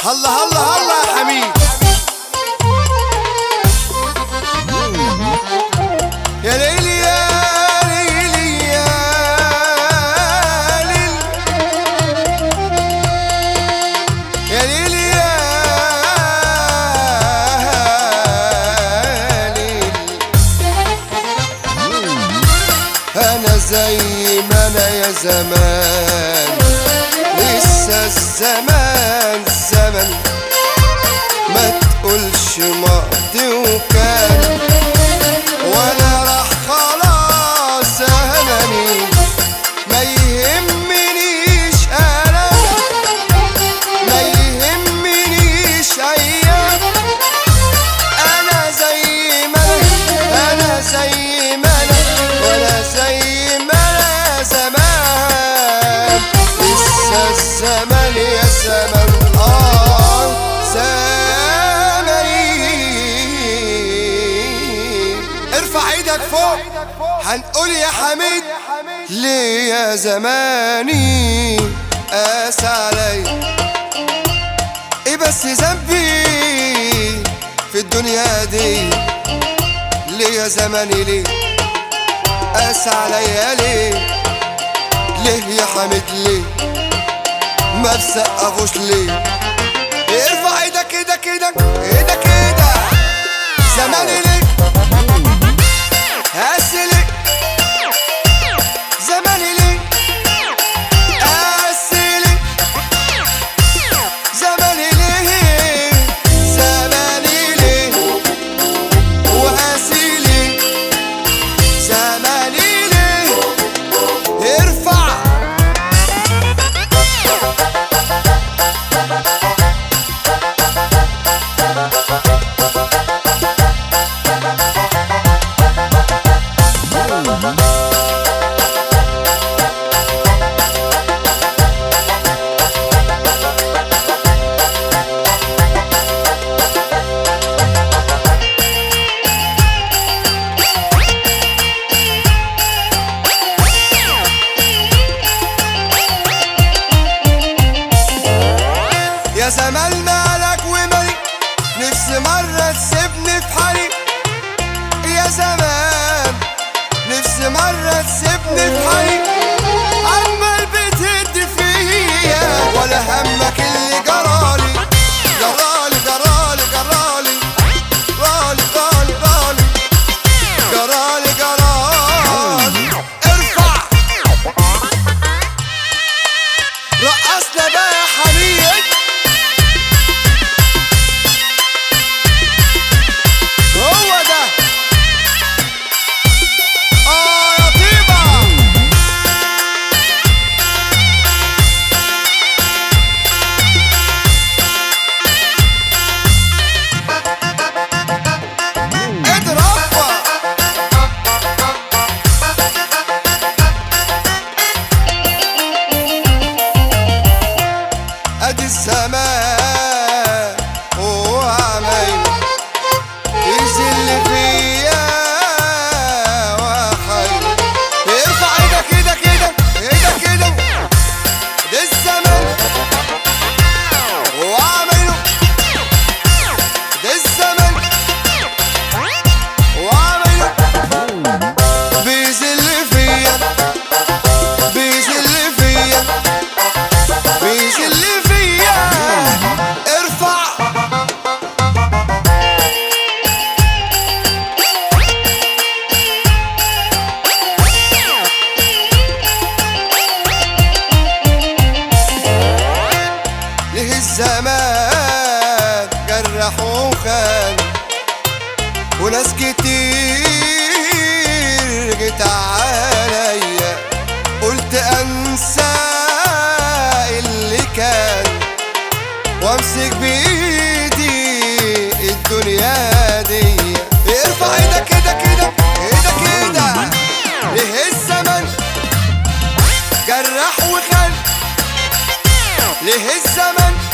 هلا هلا هلا يا حميد يا ليلي يا ليلي يا ليل يا ليلي يا ليل انا زي ما انا يا زمان لسه الزمان زمن ما تقولش ماضي وكان ولا راح خلاص زمني ما يهمنيش انا ما يهمنيش ايام انا زي ما انا انا زي ما انا وانا زي ما انا زمان لسه الزمن يا زمن اه زمني ارفع ايدك فوق هنقول يا حميد ليه يا زماني قاس علي ايه بس ذنبي في الدنيا دي ليه يا زماني ليه قاس عليا ليه ليه يا حميد ليه ما بسقفوش ليه ارفع ايدك ايدك ايدك ايدك ايدك زماني ليه قاس ليه زماني ليه قاس ليه زماني ليه زماني ليه وقاسي ليه زماني ليه ارفع يا زمان مالك ومالي نفسي مرة تسيبني في حالي يا زمان نفسي مرة تسيبني في حالي عمال بتهد فيا ولا همك اللي جرالي جرالي جرالي جرالي جرالي جرالي جرالي جرالي جرالي ارفع رقصنا بقى يا حميد هو ده اه يا طيبة اضرب ادي السماء وعمايل يزل فيا وحي ارفع ايدك ايدك ايدك ايدك ايدك ده الزمن وعمايله ده الزمن وعمايله بيزل فيا بيزل فيا بيزل فيا ارفع ليه الزمان جرح وخان وناس كتير جت عليا قلت انسى اللي كان وامسك بايدي الدنيا دي ارفع ايدك ايدك ايدك ايدك ايدك ليه الزمن جرح وخان ليه الزمن